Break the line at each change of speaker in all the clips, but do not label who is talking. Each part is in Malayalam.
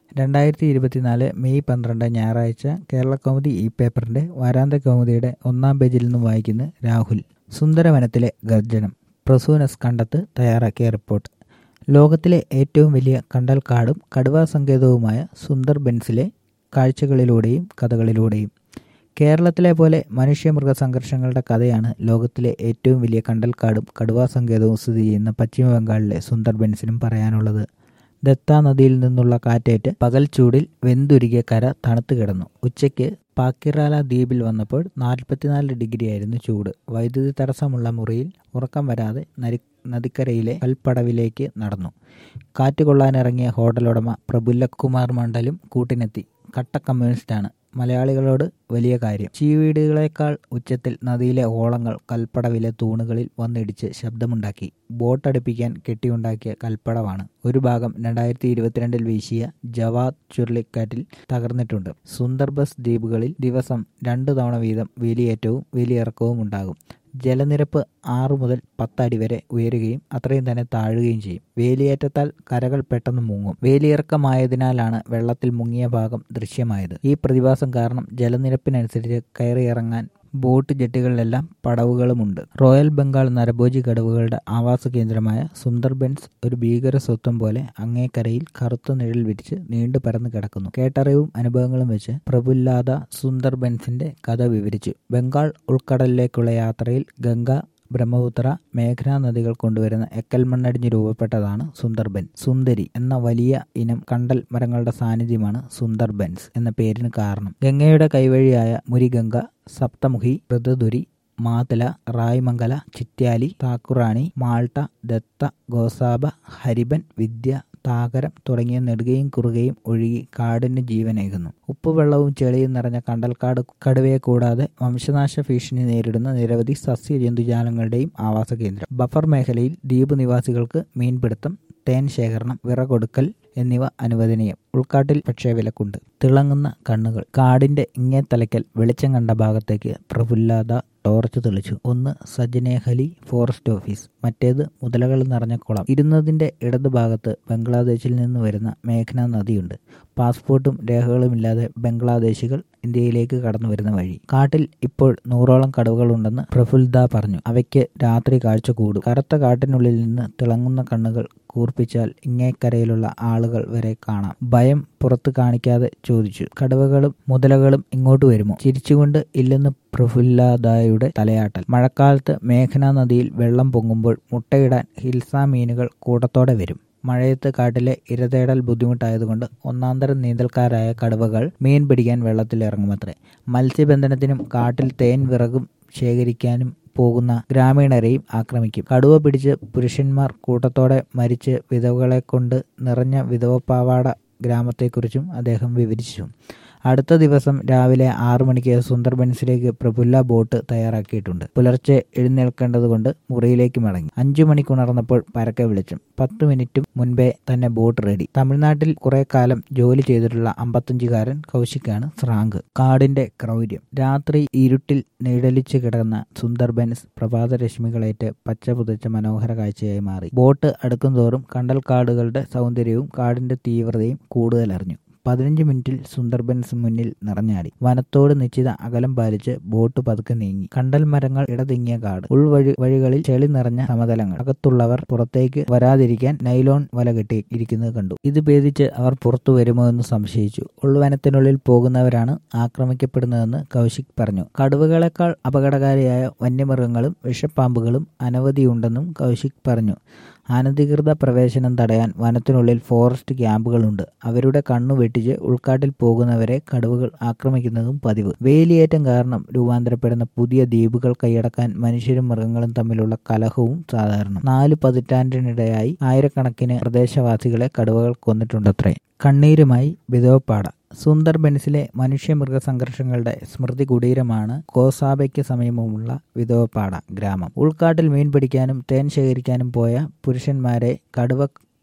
രണ്ടായിരത്തി ഇരുപത്തിനാല് മെയ് പന്ത്രണ്ട് ഞായറാഴ്ച കേരള കൗമുദി ഈ പേപ്പറിന്റെ വാരാന്ത്യ കൗമുദിയുടെ ഒന്നാം പേജിൽ നിന്നും വായിക്കുന്ന രാഹുൽ സുന്ദരവനത്തിലെ ഗർജനം പ്രസൂനസ് കണ്ടത്ത് തയ്യാറാക്കിയ റിപ്പോർട്ട് ലോകത്തിലെ ഏറ്റവും വലിയ കണ്ടൽക്കാടും കടുവാ സങ്കേതവുമായ സുന്ദർബൻസിലെ കാഴ്ചകളിലൂടെയും കഥകളിലൂടെയും കേരളത്തിലെ പോലെ മനുഷ്യമൃഗ സംഘർഷങ്ങളുടെ കഥയാണ് ലോകത്തിലെ ഏറ്റവും വലിയ കണ്ടൽക്കാടും കടുവാ സങ്കേതവും സ്ഥിതി ചെയ്യുന്ന പശ്ചിമ ബംഗാളിലെ സുന്ദർബൻസിനും പറയാനുള്ളത് ദത്ത നദിയിൽ നിന്നുള്ള കാറ്റേറ്റ് പകൽ ചൂടിൽ വെന്തുരുകിയ കര തണുത്തു കിടന്നു ഉച്ചയ്ക്ക് പാക്കിറാല ദ്വീപിൽ വന്നപ്പോൾ നാൽപ്പത്തിനാല് ഡിഗ്രിയായിരുന്നു ചൂട് വൈദ്യുതി തടസ്സമുള്ള മുറിയിൽ ഉറക്കം വരാതെ നരി നദിക്കരയിലെ കൽപ്പടവിലേക്ക് നടന്നു കാറ്റ് കൊള്ളാനിറങ്ങിയ ഹോട്ടൽ ഉടമ പ്രഫുല്ല കുമാർ മണ്ഡലും കൂട്ടിനെത്തി കട്ട കമ്മ്യൂണിസ്റ്റാണ് മലയാളികളോട് വലിയ കാര്യം ചീവീടുകളേക്കാൾ ഉച്ചത്തിൽ നദിയിലെ ഓളങ്ങൾ കൽപ്പടവിലെ തൂണുകളിൽ വന്നിടിച്ച് ശബ്ദമുണ്ടാക്കി ബോട്ടടുപ്പിക്കാൻ കെട്ടിയുണ്ടാക്കിയ കൽപ്പടവാണ് ഒരു ഭാഗം രണ്ടായിരത്തി ഇരുപത്തിരണ്ടിൽ വീശിയ ജവാദ് ചുഴലിക്കാറ്റിൽ തകർന്നിട്ടുണ്ട് സുന്ദർബസ് ദ്വീപുകളിൽ ദിവസം രണ്ടു തവണ വീതം വേലിയേറ്റവും വേലിയിറക്കവും ഉണ്ടാകും ജലനിരപ്പ് ആറു മുതൽ പത്തടി വരെ ഉയരുകയും അത്രയും തന്നെ താഴുകയും ചെയ്യും വേലിയേറ്റത്താൽ കരകൾ പെട്ടെന്ന് മുങ്ങും വേലിയിറക്കമായതിനാലാണ് വെള്ളത്തിൽ മുങ്ങിയ ഭാഗം ദൃശ്യമായത് ഈ പ്രതിഭാസം കാരണം ജലനിരപ്പിനനുസരിച്ച് കയറിയിറങ്ങാൻ ബോട്ട് ജെട്ടികളിലെല്ലാം പടവുകളുമുണ്ട് റോയൽ ബംഗാൾ നരഭോജി കടവുകളുടെ ആവാസ കേന്ദ്രമായ സുന്ദർബൻസ് ഒരു ഭീകര സ്വത്വം പോലെ അങ്ങേക്കരയിൽ കറുത്ത നിഴൽ വിരിച്ച് നീണ്ടു പരന്നു കിടക്കുന്നു കേട്ടറിവും അനുഭവങ്ങളും വെച്ച് പ്രഫുല്ലാദ സുന്ദർബൻസിന്റെ കഥ വിവരിച്ചു ബംഗാൾ ഉൾക്കടലിലേക്കുള്ള യാത്രയിൽ ഗംഗ ബ്രഹ്മപുത്ര മേഘന നദികൾ കൊണ്ടുവരുന്ന എക്കൽ മണ്ണടിഞ്ഞ് രൂപപ്പെട്ടതാണ് സുന്ദർബൻ സുന്ദരി എന്ന വലിയ ഇനം കണ്ടൽ മരങ്ങളുടെ സാന്നിധ്യമാണ് സുന്ദർബൻസ് എന്ന പേരിന് കാരണം ഗംഗയുടെ കൈവഴിയായ മുരിഗംഗ സപ്തമുഖി ഋതുതുരി മാതല റായ്മംഗല ചിറ്റ്യാലി താക്കുറാണി മാൾട്ട ദത്ത ഗോസാബ ഹരിബൻ വിദ്യ താകരം തുടങ്ങിയ നെടുകയും കുറുകയും ഒഴുകി കാടിന് ജീവനേകുന്നു ഉപ്പുവെള്ളവും ചെളിയും നിറഞ്ഞ കണ്ടൽക്കാട് കടുവയെ കൂടാതെ വംശനാശ ഭീഷണി നേരിടുന്ന നിരവധി സസ്യ ജന്തുജാലങ്ങളുടെയും ആവാസ കേന്ദ്രം ബഫർ മേഖലയിൽ ദ്വീപ് നിവാസികൾക്ക് മീൻപിടുത്തം തേൻ ശേഖരണം വിറകൊടുക്കൽ എന്നിവ അനുവദനീയം ഉൾക്കാട്ടിൽ പക്ഷേ വിലക്കുണ്ട് തിളങ്ങുന്ന കണ്ണുകൾ കാടിന്റെ ഇങ്ങേ തലയ്ക്കൽ വെളിച്ചം കണ്ട ഭാഗത്തേക്ക് പ്രഫുല്ലാദ ടോർച്ച് തെളിച്ചു ഒന്ന് സജ്ജനേഹലി ഫോറസ്റ്റ് ഓഫീസ് മറ്റേത് മുതലകൾ നിറഞ്ഞ കുളം ഇരുന്നതിന്റെ ഇടതുഭാഗത്ത് ബംഗ്ലാദേശിൽ നിന്ന് വരുന്ന മേഘന നദിയുണ്ട് പാസ്പോർട്ടും രേഖകളുമില്ലാതെ ബംഗ്ലാദേശികൾ ഇന്ത്യയിലേക്ക് കടന്നു വരുന്ന വഴി കാട്ടിൽ ഇപ്പോൾ നൂറോളം കടവുകളുണ്ടെന്ന് പ്രഫുൽദ പറഞ്ഞു അവയ്ക്ക് രാത്രി കാഴ്ച കൂടും കറുത്ത കാട്ടിനുള്ളിൽ നിന്ന് തിളങ്ങുന്ന കണ്ണുകൾ കൂർപ്പിച്ചാൽ ഇങ്ങേക്കരയിലുള്ള ആളുകൾ വരെ കാണാം ഭയം പുറത്ത് കാണിക്കാതെ ചോദിച്ചു കടുവകളും മുതലകളും ഇങ്ങോട്ട് വരുമോ ചിരിച്ചുകൊണ്ട് ഇല്ലെന്ന് പ്രഫുല്ലാദായുടെ തലയാട്ടൽ മഴക്കാലത്ത് മേഘന നദിയിൽ വെള്ളം പൊങ്ങുമ്പോൾ മുട്ടയിടാൻ ഹിൽസ മീനുകൾ കൂട്ടത്തോടെ വരും മഴയത്ത് കാട്ടിലെ ഇരതേടൽ ബുദ്ധിമുട്ടായതുകൊണ്ട് ഒന്നാന്തരം നീന്തൽക്കാരായ കടുവകൾ മീൻ പിടിക്കാൻ വെള്ളത്തിൽ ഇറങ്ങുമത്രേ മത്സ്യബന്ധനത്തിനും കാട്ടിൽ തേൻ വിറകും ശേഖരിക്കാനും പോകുന്ന ഗ്രാമീണരെയും ആക്രമിക്കും കടുവ പിടിച്ച് പുരുഷന്മാർ കൂട്ടത്തോടെ മരിച്ച് വിധവകളെ കൊണ്ട് നിറഞ്ഞ വിധവപ്പാവാട ഗ്രാമത്തെക്കുറിച്ചും അദ്ദേഹം വിവരിച്ചു അടുത്ത ദിവസം രാവിലെ ആറു മണിക്ക് സുന്ദർബൻസിലേക്ക് പ്രഫുല്ല ബോട്ട് തയ്യാറാക്കിയിട്ടുണ്ട് പുലർച്ചെ എഴുന്നേൽക്കേണ്ടതുകൊണ്ട് മുറിയിലേക്ക് മടങ്ങി അഞ്ചു മണിക്കുണർന്നപ്പോൾ പരക്കെ വിളിച്ചു പത്ത് മിനിറ്റും മുൻപേ തന്നെ ബോട്ട് റെഡി തമിഴ്നാട്ടിൽ കുറെ കാലം ജോലി ചെയ്തിട്ടുള്ള അമ്പത്തഞ്ചുകാരൻ കൗശിക്കാണ് സ്രാങ്ക് കാടിന്റെ ക്രൗര്യം രാത്രി ഇരുട്ടിൽ നിഴലിച്ചു കിടന്ന സുന്ദർബൻസ് പ്രഭാതരശ്മികളേറ്റ് പച്ച പുതച്ച മനോഹര കാഴ്ചയായി മാറി ബോട്ട് അടുക്കുംതോറും കണ്ടൽക്കാടുകളുടെ സൗന്ദര്യവും കാടിന്റെ തീവ്രതയും കൂടുതൽ അറിഞ്ഞു പതിനഞ്ച് മിനിറ്റിൽ സുന്ദർബൻസ് മുന്നിൽ നിറഞ്ഞാടി വനത്തോട് നിശ്ചിത അകലം പാലിച്ച് ബോട്ട് പതുക്കെ നീങ്ങി കണ്ടൽ മരങ്ങൾ ഇടതിങ്ങിയ കാട് ഉൾവഴി വഴികളിൽ ചെളി നിറഞ്ഞ സമതലങ്ങൾ അകത്തുള്ളവർ പുറത്തേക്ക് വരാതിരിക്കാൻ നൈലോൺ വല കെട്ടി ഇരിക്കുന്നത് കണ്ടു ഇത് ഭേദിച്ച് അവർ പുറത്തു വരുമോ എന്ന് സംശയിച്ചു ഉൾവനത്തിനുള്ളിൽ പോകുന്നവരാണ് ആക്രമിക്കപ്പെടുന്നതെന്ന് കൗശിക് പറഞ്ഞു കടുവകളെക്കാൾ അപകടകാരിയായ വന്യമൃഗങ്ങളും വിഷപ്പാമ്പുകളും അനവധിയുണ്ടെന്നും കൗശിക് പറഞ്ഞു അനധികൃത പ്രവേശനം തടയാൻ വനത്തിനുള്ളിൽ ഫോറസ്റ്റ് ക്യാമ്പുകളുണ്ട് അവരുടെ കണ്ണു വെട്ടിച്ച് ഉൾക്കാട്ടിൽ പോകുന്നവരെ കടുവകൾ ആക്രമിക്കുന്നതും പതിവ് വേലിയേറ്റം കാരണം രൂപാന്തരപ്പെടുന്ന പുതിയ ദ്വീപുകൾ കൈയടക്കാൻ മനുഷ്യരും മൃഗങ്ങളും തമ്മിലുള്ള കലഹവും സാധാരണ നാല് പതിറ്റാണ്ടിനിടെയായി ആയിരക്കണക്കിന് പ്രദേശവാസികളെ കടുവകൾ കൊന്നിട്ടുണ്ടത്രേ കണ്ണീരുമായി വിധവപ്പാട സുന്ദർബൻസിലെ മനുഷ്യമൃഗ സംഘർഷങ്ങളുടെ സ്മൃതി കുടീരമാണ് കോസാബയ്ക്ക് സമീപമുള്ള വിധവപ്പാട ഗ്രാമം ഉൾക്കാട്ടിൽ മീൻ പിടിക്കാനും തേൻ ശേഖരിക്കാനും പോയ പുരുഷന്മാരെ കടുവ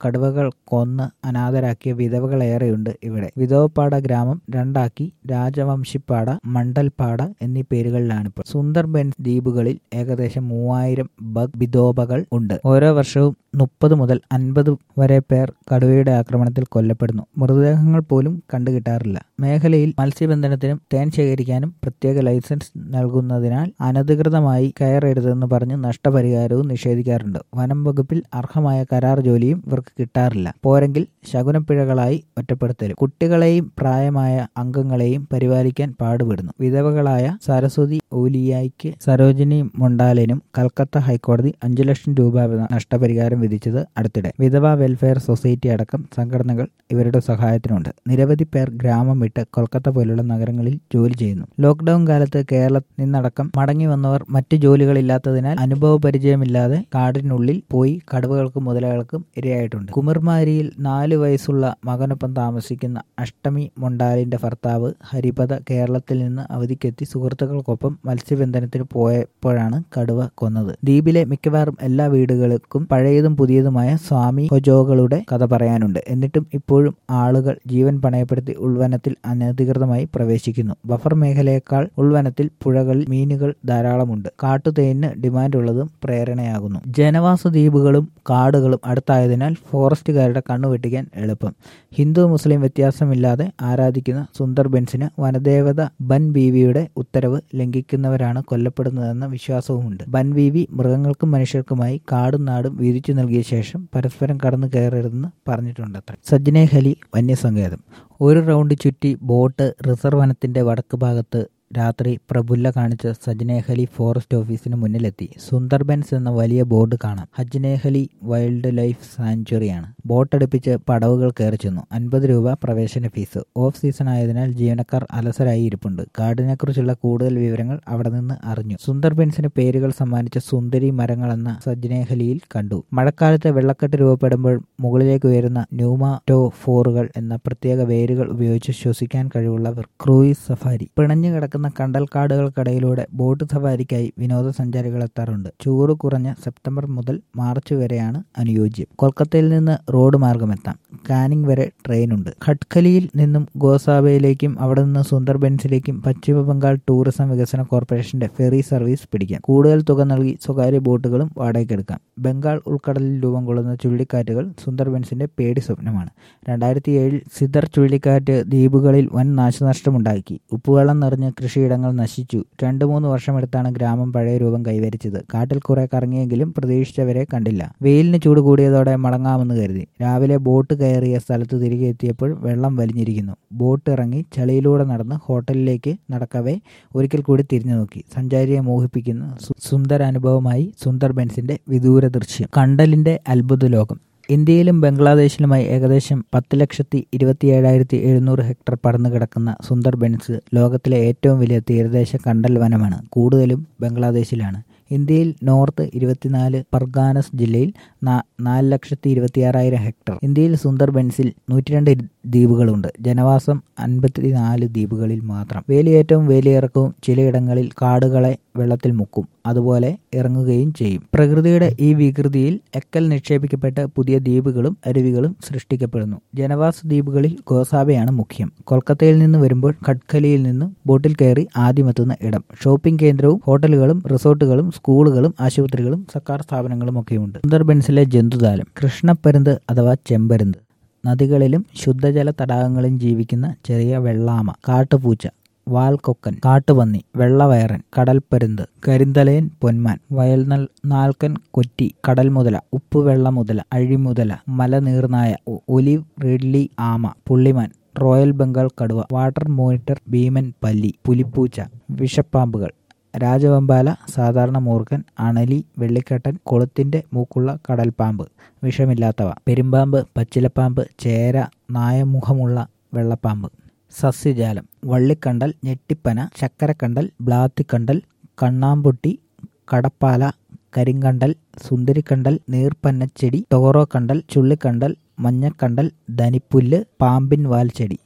കടുവകൾ കൊന്ന് അനാഥരാക്കിയ വിധവകളേറെയുണ്ട് ഇവിടെ വിധവപ്പാട ഗ്രാമം രണ്ടാക്കി രാജവംശിപ്പാട മണ്ഡൽപാട എന്നീ പേരുകളിലാണിപ്പോൾ സുന്ദർബൻസ് ദ്വീപുകളിൽ ഏകദേശം മൂവായിരം ബഗ് ബിദോബകൾ ഉണ്ട് ഓരോ വർഷവും മുപ്പത് മുതൽ അൻപത് വരെ പേർ കടുവയുടെ ആക്രമണത്തിൽ കൊല്ലപ്പെടുന്നു മൃതദേഹങ്ങൾ പോലും കണ്ടുകിട്ടാറില്ല മേഖലയിൽ മത്സ്യബന്ധനത്തിനും തേൻ ശേഖരിക്കാനും പ്രത്യേക ലൈസൻസ് നൽകുന്നതിനാൽ അനധികൃതമായി കയറരുതെന്ന് പറഞ്ഞ് നഷ്ടപരിഹാരവും നിഷേധിക്കാറുണ്ട് വനം വകുപ്പിൽ അർഹമായ കരാർ ജോലിയും ഇവർക്ക് കിട്ടാറില്ല പോരെങ്കിൽ ശകുനപ്പിഴകളായി ഒറ്റപ്പെടുത്തലും കുട്ടികളെയും പ്രായമായ അംഗങ്ങളെയും പരിപാലിക്കാൻ പാടുപെടുന്നു വിധവകളായ സരസ്വതി ഓലിയായിക്ക് സരോജിനി മൊണ്ടാലിനും കൽക്കത്ത ഹൈക്കോടതി അഞ്ചു ലക്ഷം രൂപ നഷ്ടപരിഹാരം വിധിച്ചത് അടുത്തിടെ വിധവ വെൽഫെയർ സൊസൈറ്റി അടക്കം സംഘടനകൾ ഇവരുടെ സഹായത്തിനുണ്ട് നിരവധി പേർ ഗ്രാമം വിട്ട് കൊൽക്കത്ത പോലുള്ള നഗരങ്ങളിൽ ജോലി ചെയ്യുന്നു ലോക്ക്ഡൌൺ കാലത്ത് കേരളത്തിൽ നിന്നടക്കം മടങ്ങി വന്നവർ മറ്റു ജോലികളില്ലാത്തതിനാൽ അനുഭവ പരിചയമില്ലാതെ കാടിനുള്ളിൽ പോയി കടുവകൾക്കും മുതലകൾക്കും ഇരയായിട്ടുണ്ട് കുമിർമാരിയിൽ നാല് വയസ്സുള്ള മകനൊപ്പം താമസിക്കുന്ന അഷ്ടമി മൊണ്ടാലിന്റെ ഭർത്താവ് ഹരിപദ കേരളത്തിൽ നിന്ന് അവധിക്കെത്തി സുഹൃത്തുക്കൾക്കൊപ്പം മത്സ്യബന്ധനത്തിന് പോയപ്പോഴാണ് കടുവ കൊന്നത് ദ്വീപിലെ മിക്കവാറും എല്ലാ വീടുകൾക്കും പഴയതും പുതിയതുമായ സ്വാമി ഹൊജോകളുടെ കഥ പറയാനുണ്ട് എന്നിട്ടും ഇപ്പോഴും ആളുകൾ ജീവൻ പണയപ്പെടുത്തി ഉൾവനത്തിൽ അനധികൃതമായി പ്രവേശിക്കുന്നു ബഫർ മേഖലയേക്കാൾ ഉൾവനത്തിൽ പുഴകളിൽ മീനുകൾ ധാരാളമുണ്ട് കാട്ടുതേനിന് ഡിമാൻഡ് ഉള്ളതും പ്രേരണയാകുന്നു ജനവാസ ദ്വീപുകളും കാടുകളും അടുത്തായതിനാൽ ഫോറസ്റ്റുകാരുടെ കണ്ണുവെട്ടിക്കാൻ എളുപ്പം ഹിന്ദു മുസ്ലിം വ്യത്യാസമില്ലാതെ ആരാധിക്കുന്ന സുന്ദർബൻസിന് വനദേവത ബൻ ബീവിയുടെ ഉത്തരവ് ലംഘിക്കുന്നവരാണ് കൊല്ലപ്പെടുന്നതെന്ന വിശ്വാസവുമുണ്ട് ബൻ ബീവി മൃഗങ്ങൾക്കും മനുഷ്യർക്കുമായി കാടും നാടും വീതിച്ചു നൽകിയ ശേഷം പരസ്പരം കടന്നു കയറരുതെന്ന് പറഞ്ഞിട്ടുണ്ടത്ര സജ്ജനെ ഹലി വന്യസങ്കേതം ഒരു റൗണ്ട് ചുറ്റി ബോട്ട് റിസർവ് വനത്തിന്റെ വടക്ക് ഭാഗത്ത് രാത്രി പ്രബുല്ല കാണിച്ച സജ്നേഹലി ഫോറസ്റ്റ് ഓഫീസിന് മുന്നിലെത്തി സുന്ദർബൻസ് എന്ന വലിയ ബോർഡ് കാണാം ഹജ്നേഹലി വൈൽഡ് ലൈഫ് സാങ്ച്വറിയാണ് ബോട്ട് അടുപ്പിച്ച് പടവുകൾ കയറി ചെന്നു അൻപത് രൂപ പ്രവേശന ഫീസ് ഓഫ് സീസൺ ആയതിനാൽ ജീവനക്കാർ അലസരായി ഇരിപ്പുണ്ട് കാടിനെക്കുറിച്ചുള്ള കൂടുതൽ വിവരങ്ങൾ അവിടെ നിന്ന് അറിഞ്ഞു സുന്ദർബൻസിന് പേരുകൾ സമ്മാനിച്ച സുന്ദരി മരങ്ങൾ എന്ന സജ്നേഹലിയിൽ കണ്ടു മഴക്കാലത്ത് വെള്ളക്കെട്ട് രൂപപ്പെടുമ്പോൾ മുകളിലേക്ക് ഉയരുന്ന ന്യൂമാറ്റോഫോറുകൾ എന്ന പ്രത്യേക വേരുകൾ ഉപയോഗിച്ച് ശ്വസിക്കാൻ കഴിവുള്ളവർ ക്രൂയിസ് സഫാരി പിണഞ്ഞു കിടക്കുന്ന കണ്ടൽക്കാടുകൾക്കിടയിലൂടെ ബോട്ട് സഫാരിക്കായി വിനോദസഞ്ചാരികൾ എത്താറുണ്ട് ചൂട് കുറഞ്ഞ സെപ്റ്റംബർ മുതൽ മാർച്ച് വരെയാണ് അനുയോജ്യം കൊൽക്കത്തയിൽ നിന്ന് റോഡ് മാർഗമെത്താം കാനിങ് വരെ ട്രെയിനുണ്ട് ഖട്ഖലിയിൽ നിന്നും ഗോസാബയിലേക്കും അവിടെ നിന്ന് സുന്ദർബൻസിലേക്കും പശ്ചിമ ബംഗാൾ ടൂറിസം വികസന കോർപ്പറേഷന്റെ ഫെറി സർവീസ് പിടിക്കാം കൂടുതൽ തുക നൽകി സ്വകാര്യ ബോട്ടുകളും വാടകയ്ക്കെടുക്കാം ബംഗാൾ ഉൾക്കടലിൽ രൂപം കൊള്ളുന്ന ചുഴലിക്കാറ്റുകൾ സുന്ദർബൻസിന്റെ പേടി സ്വപ്നമാണ് രണ്ടായിരത്തി ഏഴിൽ സിദർ ചുഴലിക്കാറ്റ് ദ്വീപുകളിൽ വൻ നാശനഷ്ടമുണ്ടാക്കി ഉപ്പുവെള്ളം നിറഞ്ഞ് കൃഷിയിടങ്ങൾ നശിച്ചു രണ്ടു മൂന്ന് വർഷമെടുത്താണ് ഗ്രാമം പഴയ രൂപം കൈവരിച്ചത് കാട്ടിൽ കുറെ കറങ്ങിയെങ്കിലും പ്രതീക്ഷിച്ചവരെ കണ്ടില്ല വെയിലിന് ചൂട് കൂടിയതോടെ മടങ്ങാമെന്ന് കരുതി രാവിലെ ബോട്ട് കയറിയ സ്ഥലത്ത് തിരികെ എത്തിയപ്പോൾ വെള്ളം വലിഞ്ഞിരിക്കുന്നു ബോട്ട് ഇറങ്ങി ചളിയിലൂടെ നടന്ന് ഹോട്ടലിലേക്ക് നടക്കവേ ഒരിക്കൽ കൂടി തിരിഞ്ഞു നോക്കി സഞ്ചാരിയെ മോഹിപ്പിക്കുന്ന സുന്ദര അനുഭവമായി സുന്ദർബൻസിന്റെ വിദൂര ദൃശ്യം കണ്ടലിന്റെ അത്ഭുത ലോകം ഇന്ത്യയിലും ബംഗ്ലാദേശിലുമായി ഏകദേശം പത്ത് ലക്ഷത്തി ഇരുപത്തിയേഴായിരത്തി എഴുന്നൂറ് ഹെക്ടർ പടർന്നു കിടക്കുന്ന സുന്ദർബൻസ് ലോകത്തിലെ ഏറ്റവും വലിയ തീരദേശ കണ്ടൽ വനമാണ് കൂടുതലും ബംഗ്ലാദേശിലാണ് ഇന്ത്യയിൽ നോർത്ത് ഇരുപത്തിനാല് പർഗാനസ് ജില്ലയിൽ നാല് ലക്ഷത്തി ഇരുപത്തിയാറായിരം ഹെക്ടർ ഇന്ത്യയിൽ സുന്ദർബൻസിൽ നൂറ്റിരണ്ട് ദ്വീപുകളുണ്ട് ജനവാസം അൻപത്തിനാല് ദ്വീപുകളിൽ മാത്രം വേലിയേറ്റവും വേലിയിറക്കവും ചിലയിടങ്ങളിൽ കാടുകളെ വെള്ളത്തിൽ മുക്കും അതുപോലെ ഇറങ്ങുകയും ചെയ്യും പ്രകൃതിയുടെ ഈ വികൃതിയിൽ എക്കൽ നിക്ഷേപിക്കപ്പെട്ട് പുതിയ ദ്വീപുകളും അരുവികളും സൃഷ്ടിക്കപ്പെടുന്നു ജനവാസ ദ്വീപുകളിൽ ഗോസാബയാണ് മുഖ്യം കൊൽക്കത്തയിൽ നിന്ന് വരുമ്പോൾ ഖട്ഖലിയിൽ നിന്നും ബോട്ടിൽ കയറി ആദ്യമെത്തുന്ന ഇടം ഷോപ്പിംഗ് കേന്ദ്രവും ഹോട്ടലുകളും റിസോർട്ടുകളും സ്കൂളുകളും ആശുപത്രികളും സർക്കാർ സ്ഥാപനങ്ങളും ഒക്കെയുണ്ട് സുന്ദർബൻസിലെ ജന്തുതാലം കൃഷ്ണപ്പരുന്ത് അഥവാ ചെമ്പരുന്ത് നദികളിലും ശുദ്ധജല തടാകങ്ങളിലും ജീവിക്കുന്ന ചെറിയ വെള്ളാമ കാട്ടുപൂച്ച വാൽക്കൊക്കൻ കാട്ടുപന്നി വെള്ളവയറൻ കടൽപ്പരുന്ത് കരിന്തലയൻ പൊന്മാൻ വയൽനൽ നാൽക്കൻ കൊറ്റി കടൽ മുതല ഉപ്പുവെള്ള മുതല അഴിമുതല മലനീർനായ ഒലിവ് റിഡ്ലി ആമ പുള്ളിമാൻ റോയൽ ബംഗാൾ കടുവ വാട്ടർ മോണിറ്റർ ഭീമൻ പല്ലി പുലിപ്പൂച്ച വിഷപ്പാമ്പുകൾ രാജവമ്പാല സാധാരണ മൂർഖൻ അണലി വെള്ളിക്കട്ടൻ കൊളുത്തിന്റെ മൂക്കുള്ള കടൽപ്പാമ്പ് വിഷമില്ലാത്തവ പെരുമ്പാമ്പ് പച്ചിലപ്പാമ്പ് ചേര നായമുഖമുള്ള വെള്ളപ്പാമ്പ് സസ്യജാലം വള്ളിക്കണ്ടൽ ഞെട്ടിപ്പന ചക്കരക്കണ്ടൽ ബ്ലാത്തിക്കണ്ടൽ കണ്ണാമ്പൊട്ടി കടപ്പാല കരിങ്കണ്ടൽ സുന്ദരിക്കണ്ടൽ നീർപ്പന്നച്ചെടി ടോറോ കണ്ടൽ ചുള്ളിക്കണ്ടൽ മഞ്ഞക്കണ്ടൽ ധനിപ്പുല്ല് പാമ്പിൻ വാൽച്ചെടി